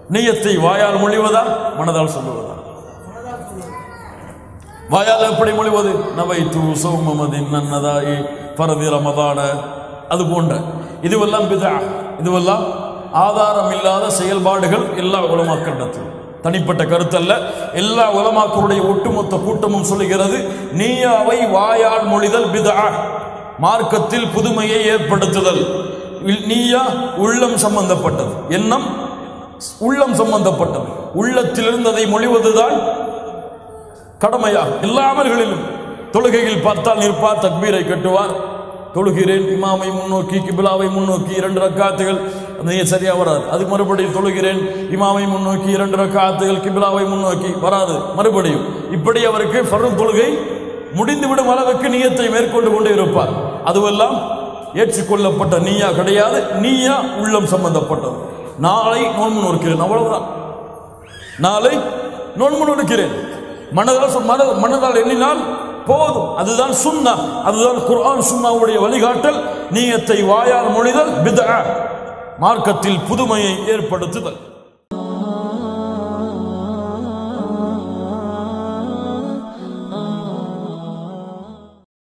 நீயத்தை வாயால் மொழிவதா மனதால் சொல்லுவதா வாயால் எப்படி மொழிவது நவைத்து சௌமமதின் நன்னதாயி பரதி ரமதான அது போன்ற இதுவெல்லாம் பிதா இதுவெல்லாம் ஆதாரம் இல்லாத செயல்பாடுகள் எல்லா உலமாக்கிடத்தில் தனிப்பட்ட கருத்தல்ல எல்லா உலமாக்களுடைய ஒட்டுமொத்த கூட்டமும் சொல்லுகிறது நீயாவை வாயால் மொழிதல் பிதா மார்க்கத்தில் புதுமையை ஏற்படுத்துதல் இல்- நீயா உள்ளம் சம்பந்தப்பட்டது எண்ணம் உள்ளம் சம்பந்தப்பட்டது உள்ளத்திலிருந்து அதை மொழிவதுதான் கடமையா எல்லா அமல்களிலும் தொழுகையில் பார்த்தால் நிற்பார் தக்பீரை கட்டுவார் தொழுகிறேன் இமாமை முன்னோக்கி கிபிலாவை முன்னோக்கி இரண்டு ரக்காத்துகள் அது சரியா வராது அது மறுபடியும் தொழுகிறேன் இமாமை முன்னோக்கி இரண்டு ரக்காத்துகள் கிபிலாவை முன்னோக்கி வராது மறுபடியும் இப்படி அவருக்கு ஃபர்து தொழுகை முடிந்துவிடும் அளவுக்கு நீயத்தை மேற்கொண்டு கொண்டே இருப்பார் அதுவெல்லாம் ஏற்றுக்கொள்ளப்பட்ட நீயா கிடையாது நீயா உள்ளம் சம்பந்தப்பட்டது நாளை நோன்பு நோக்கிறேன் அவ்வளவுதான் நாளை நோன்பு நோக்கிறேன் மனதால் சொ- மன மனதால் எண்ணினால் போதும் அதுதான் சுன்னா அதுதான் குர்ஆன் சுன்னாவுடைய வழிகாட்டல் நீயத்தை வாயால் மொழிதல் பிதா மார்க்கத்தில் புதுமையை ஏற்படுத்துதல்